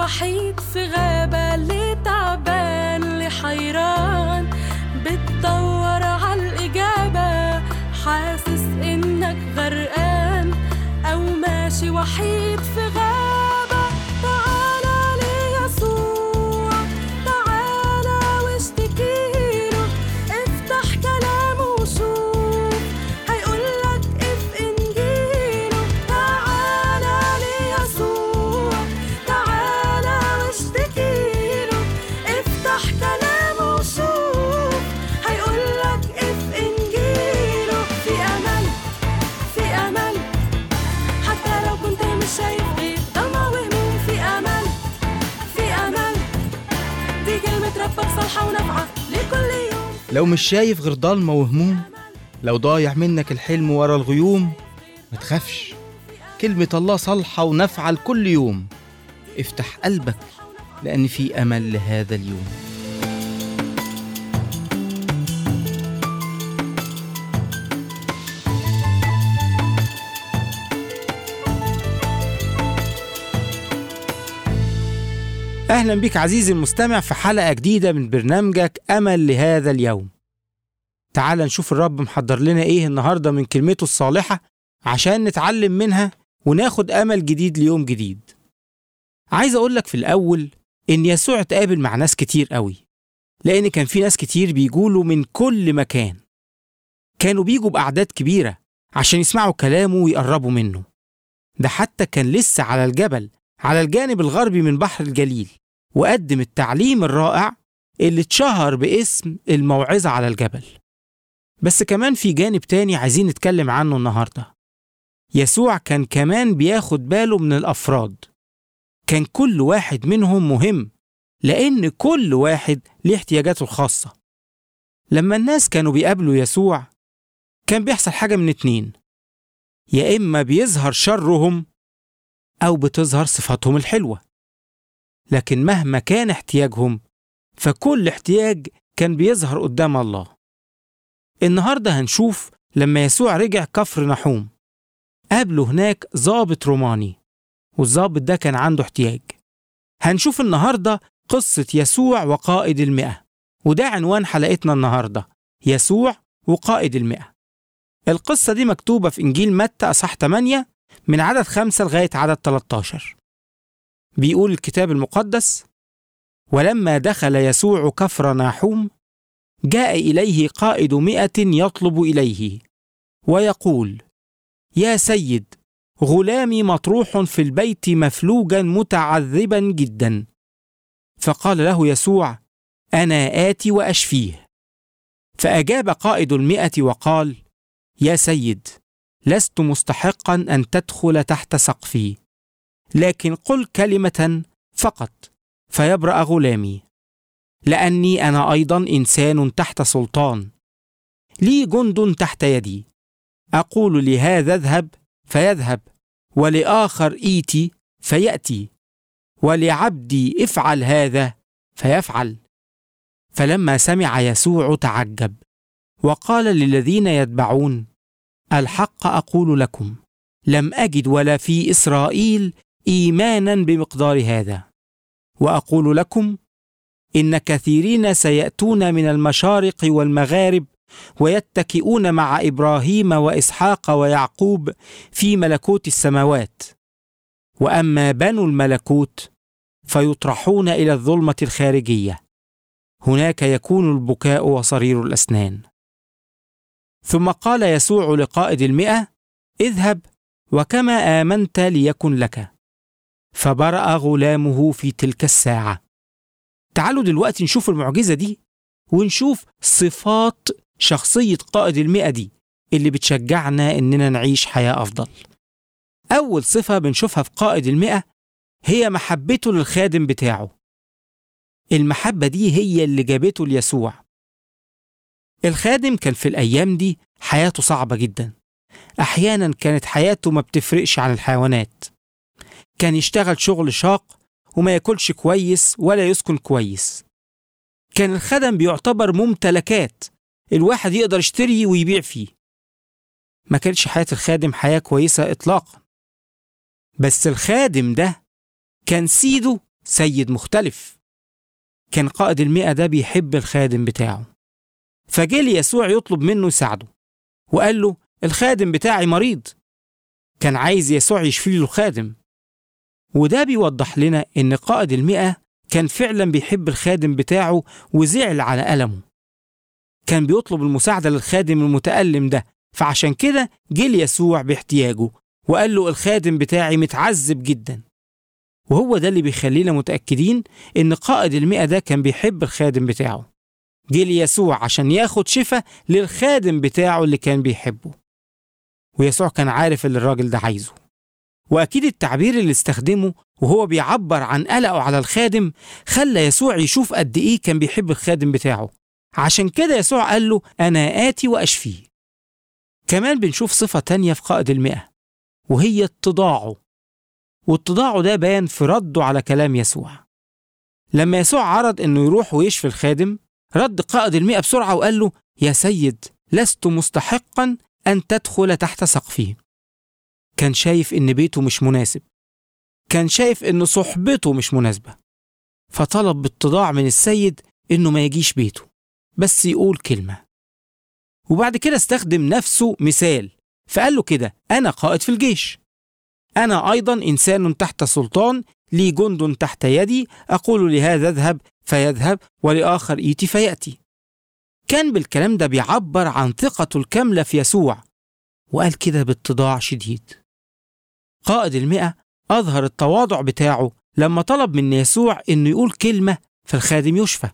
وحيد في غابة اللي تعبان اللي حيران بتدور عالإجابة حاسس إنك غرقان أو ماشي وحيد في غابة تعالى ليسوع تعالى واشتكيله افتح كلامه وشوف هيقولك اف انجيله تعالى ليسوع تعالى واشتكيله افتح كلامه وشوف هيقولك اف انجيله في امل في امل حتى لو كنت مش شايف غير ضلمة وهموم في امل في امل دي كلمة ربك صالحة ونافعة لكل يوم لو مش شايف غير ضلمة وهموم لو ضايع منك الحلم ورا الغيوم ما تخافش كلمة الله صالحة ونافعة لكل يوم افتح قلبك لأن في أمل لهذا اليوم أهلا بك عزيزي المستمع في حلقة جديدة من برنامجك أمل لهذا اليوم تعال نشوف الرب محضر لنا إيه النهاردة من كلمته الصالحة عشان نتعلم منها وناخد أمل جديد ليوم جديد عايز أقول لك في الأول إن يسوع اتقابل مع ناس كتير قوي لأن كان في ناس كتير بيجوله من كل مكان كانوا بيجوا بأعداد كبيرة عشان يسمعوا كلامه ويقربوا منه ده حتى كان لسه على الجبل على الجانب الغربي من بحر الجليل وقدم التعليم الرائع اللي اتشهر باسم الموعظة على الجبل بس كمان في جانب تاني عايزين نتكلم عنه النهاردة يسوع كان كمان بياخد باله من الأفراد كان كل واحد منهم مهم لأن كل واحد ليه احتياجاته الخاصة لما الناس كانوا بيقابلوا يسوع كان بيحصل حاجة من اتنين يا إما بيظهر شرهم أو بتظهر صفاتهم الحلوة لكن مهما كان احتياجهم فكل احتياج كان بيظهر قدام الله النهاردة هنشوف لما يسوع رجع كفر نحوم قابله هناك ضابط روماني والضابط ده كان عنده احتياج هنشوف النهاردة قصة يسوع وقائد المئة وده عنوان حلقتنا النهاردة يسوع وقائد المئة القصة دي مكتوبة في إنجيل متى أصح 8 من عدد 5 لغاية عدد 13 بيقول الكتاب المقدس ولما دخل يسوع كفر ناحوم جاء إليه قائد مئة يطلب إليه ويقول يا سيد غلامي مطروح في البيت مفلوجا متعذبا جدا فقال له يسوع أنا آتي وأشفيه فأجاب قائد المئة وقال يا سيد لست مستحقا أن تدخل تحت سقفي لكن قل كلمة فقط فيبرأ غلامي لأني أنا أيضا إنسان تحت سلطان لي جند تحت يدي أقول لهذا اذهب فيذهب ولآخر إيتي فيأتي ولعبدي افعل هذا فيفعل فلما سمع يسوع تعجب وقال للذين يتبعون الحق اقول لكم لم اجد ولا في اسرائيل ايمانا بمقدار هذا واقول لكم ان كثيرين سياتون من المشارق والمغارب ويتكئون مع ابراهيم واسحاق ويعقوب في ملكوت السماوات واما بنو الملكوت فيطرحون الى الظلمه الخارجيه هناك يكون البكاء وصرير الاسنان ثم قال يسوع لقائد المئة اذهب وكما آمنت ليكن لك فبرأ غلامه في تلك الساعة تعالوا دلوقتي نشوف المعجزة دي ونشوف صفات شخصية قائد المئة دي اللي بتشجعنا إننا نعيش حياة أفضل أول صفة بنشوفها في قائد المئة هي محبته للخادم بتاعه المحبة دي هي اللي جابته ليسوع الخادم كان في الأيام دي حياته صعبة جدا أحيانا كانت حياته ما بتفرقش عن الحيوانات كان يشتغل شغل شاق وما ياكلش كويس ولا يسكن كويس كان الخدم بيعتبر ممتلكات الواحد يقدر يشتري ويبيع فيه ما كانتش حياة الخادم حياة كويسة إطلاقا بس الخادم ده كان سيده سيد مختلف كان قائد المئة ده بيحب الخادم بتاعه فجه يسوع يطلب منه يساعده وقال له الخادم بتاعي مريض كان عايز يسوع يشفي له الخادم وده بيوضح لنا إن قائد المئة كان فعلا بيحب الخادم بتاعه وزعل على ألمه كان بيطلب المساعدة للخادم المتألم ده فعشان كده جه ليسوع باحتياجه وقال له الخادم بتاعي متعذب جدا وهو ده اللي بيخلينا متأكدين إن قائد المئة ده كان بيحب الخادم بتاعه جه ليسوع عشان ياخد شفا للخادم بتاعه اللي كان بيحبه ويسوع كان عارف اللي الراجل ده عايزه وأكيد التعبير اللي استخدمه وهو بيعبر عن قلقه على الخادم خلى يسوع يشوف قد إيه كان بيحب الخادم بتاعه عشان كده يسوع قال له أنا آتي وأشفيه كمان بنشوف صفة تانية في قائد المئة وهي اتضاعه واتضاعه ده بان في رده على كلام يسوع لما يسوع عرض انه يروح ويشفي الخادم رد قائد المئة بسرعة وقال له يا سيد لست مستحقا أن تدخل تحت سقفي كان شايف إن بيته مش مناسب كان شايف إن صحبته مش مناسبة فطلب باتضاع من السيد إنه ما يجيش بيته بس يقول كلمة وبعد كده استخدم نفسه مثال فقال له كده أنا قائد في الجيش أنا أيضا إنسان تحت سلطان لي جند تحت يدي أقول لهذا اذهب فيذهب ولآخر إيتي فيأتي كان بالكلام ده بيعبر عن ثقته الكاملة في يسوع وقال كده باتضاع شديد قائد المئة أظهر التواضع بتاعه لما طلب من يسوع إنه يقول كلمة فالخادم يشفى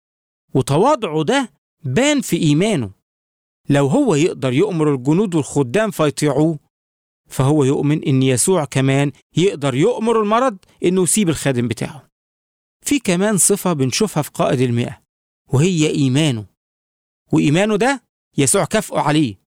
وتواضعه ده بان في إيمانه لو هو يقدر يؤمر الجنود والخدام فيطيعوه فهو يؤمن إن يسوع كمان يقدر يؤمر المرض إنه يسيب الخادم بتاعه في كمان صفة بنشوفها في قائد المئة وهي إيمانه وإيمانه ده يسوع كافئه عليه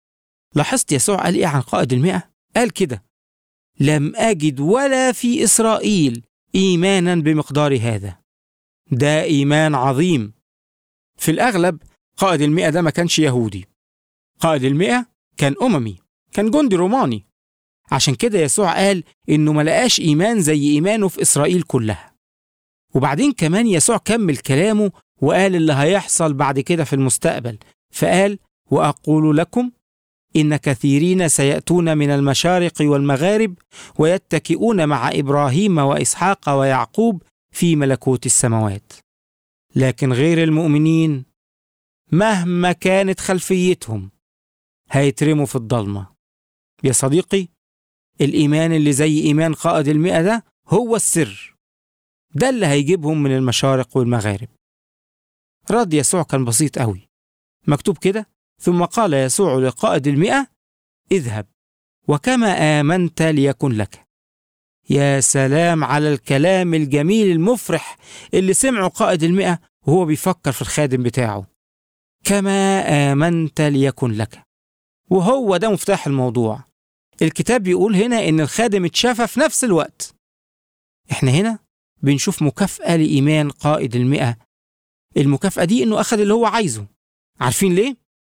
لاحظت يسوع قال إيه عن قائد المئة؟ قال كده لم أجد ولا في إسرائيل إيمانا بمقدار هذا ده إيمان عظيم في الأغلب قائد المئة ده ما كانش يهودي قائد المئة كان أممي كان جندي روماني عشان كده يسوع قال إنه ما لقاش إيمان زي إيمانه في إسرائيل كلها وبعدين كمان يسوع كمل كلامه وقال اللي هيحصل بعد كده في المستقبل فقال وأقول لكم إن كثيرين سيأتون من المشارق والمغارب ويتكئون مع إبراهيم وإسحاق ويعقوب في ملكوت السماوات لكن غير المؤمنين مهما كانت خلفيتهم هيترموا في الضلمة يا صديقي الإيمان اللي زي إيمان قائد المئة ده هو السر ده اللي هيجيبهم من المشارق والمغارب رد يسوع كان بسيط قوي مكتوب كده ثم قال يسوع لقائد المئة اذهب وكما آمنت ليكن لك يا سلام على الكلام الجميل المفرح اللي سمعه قائد المئة وهو بيفكر في الخادم بتاعه كما آمنت ليكن لك وهو ده مفتاح الموضوع الكتاب بيقول هنا إن الخادم اتشافى في نفس الوقت احنا هنا بنشوف مكافأة لإيمان قائد المئة المكافأة دي إنه أخذ اللي هو عايزه عارفين ليه؟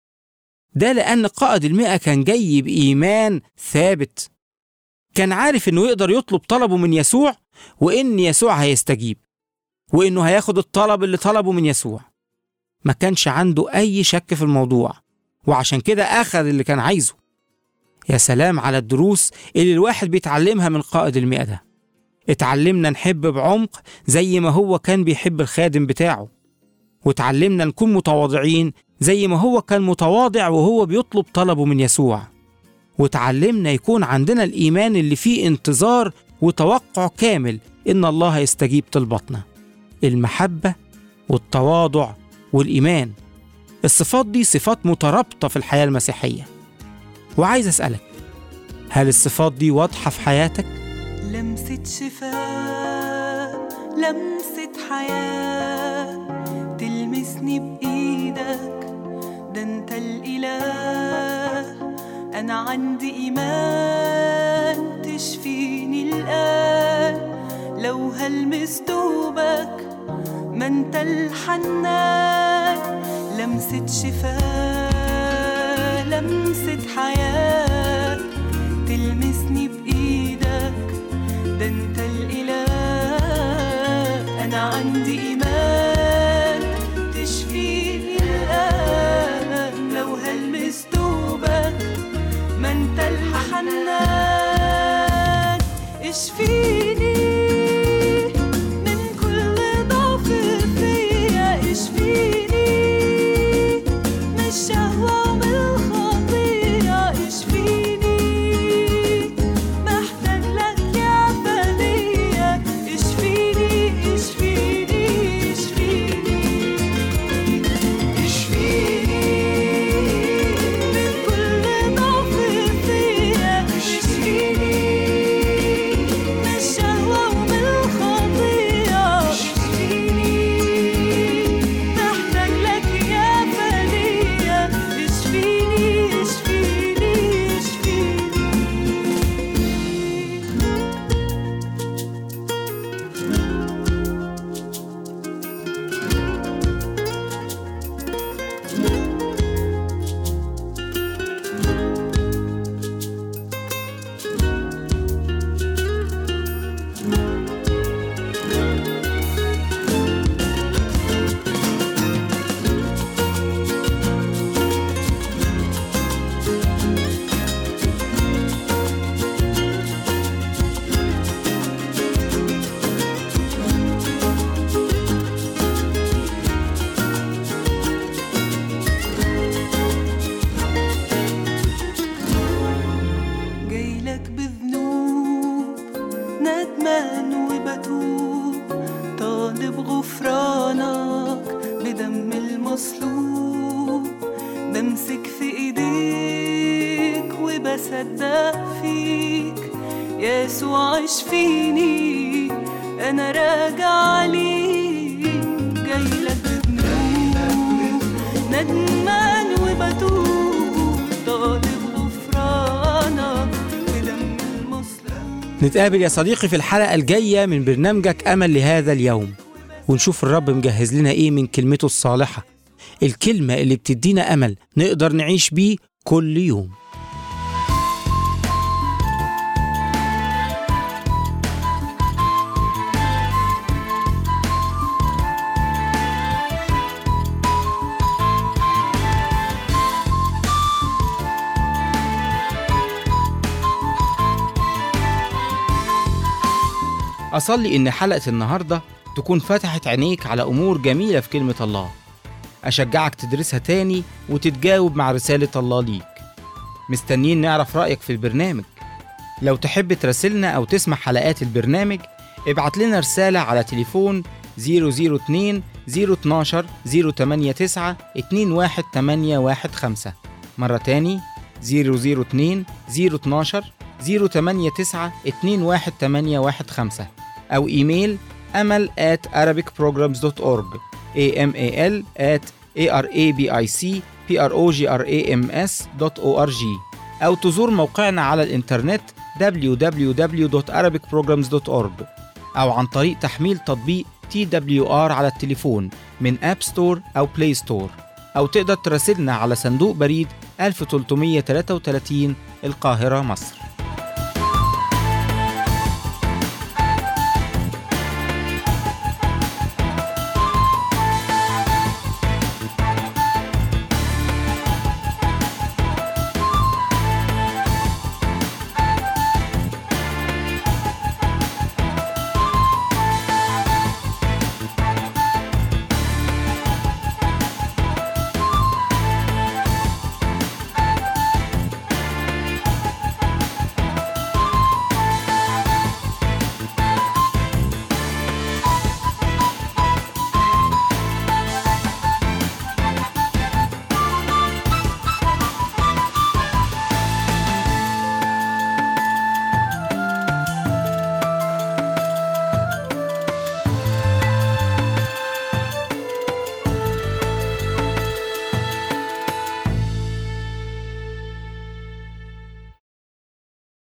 ده لأن قائد المئة كان جاي بإيمان ثابت كان عارف إنه يقدر يطلب طلبه من يسوع وإن يسوع هيستجيب وإنه هياخد الطلب اللي طلبه من يسوع ما كانش عنده أي شك في الموضوع وعشان كده أخذ اللي كان عايزه يا سلام على الدروس اللي الواحد بيتعلمها من قائد المئة ده اتعلمنا نحب بعمق زي ما هو كان بيحب الخادم بتاعه وتعلمنا نكون متواضعين زي ما هو كان متواضع وهو بيطلب طلبه من يسوع وتعلمنا يكون عندنا الإيمان اللي فيه انتظار وتوقع كامل إن الله هيستجيب طلباتنا المحبة والتواضع والإيمان الصفات دي صفات مترابطة في الحياة المسيحية وعايز أسألك هل الصفات دي واضحة في حياتك؟ لمسة شفاء لمسة حياة تلمسني بإيدك ده أنت الإله أنا عندي إيمان تشفيني الآن لو هلمس توبك ما أنت الحنان لمسة شفاء لمسة حياة تلمسني بإيدك ده أنت الإله اشفيني من كل ضعف فيا اشفيني من الشهوة ومن الخطية اشفيني محتاج لك يا فدية اشفيني اشفيني اشفيني اشفيني من كل ضعف فيا اشفيني من الشهوة ومن الخطية اشفيني محتاج لك يا فدية اشفيني اشفيني اشفيني جايلك بذنوب ندمان وبتوب طالب غفرانك بدم المصلوب بمسك في ايديك وبصدق فيك يسوع اشفيني انا راجع عليك جايلك بذنوب ندمان وبتوب طالب غفرانك بدم المصلوب نتقابل يا صديقي في الحلقة الجاية من برنامجك أمل لهذا اليوم ونشوف الرب مجهز لنا إيه من كلمته الصالحة الكلمة اللي بتدينا أمل نقدر نعيش بيه كل يوم أصلي إن حلقة النهاردة تكون فتحت عينيك على أمور جميلة في كلمة الله أشجعك تدرسها تاني وتتجاوب مع رسالة الله ليك مستنيين نعرف رأيك في البرنامج لو تحب تراسلنا أو تسمع حلقات البرنامج ابعت لنا رسالة على تليفون 002 012 089 21815 مرة تاني 002 012 089 21815 أو إيميل أمل at arabicprograms.org amal at arabicprograms.org أو تزور موقعنا على الإنترنت www.arabicprograms.org أو عن طريق تحميل تطبيق TWR على التليفون من أب ستور أو بلاي ستور أو تقدر تراسلنا على صندوق بريد 1333 القاهرة مصر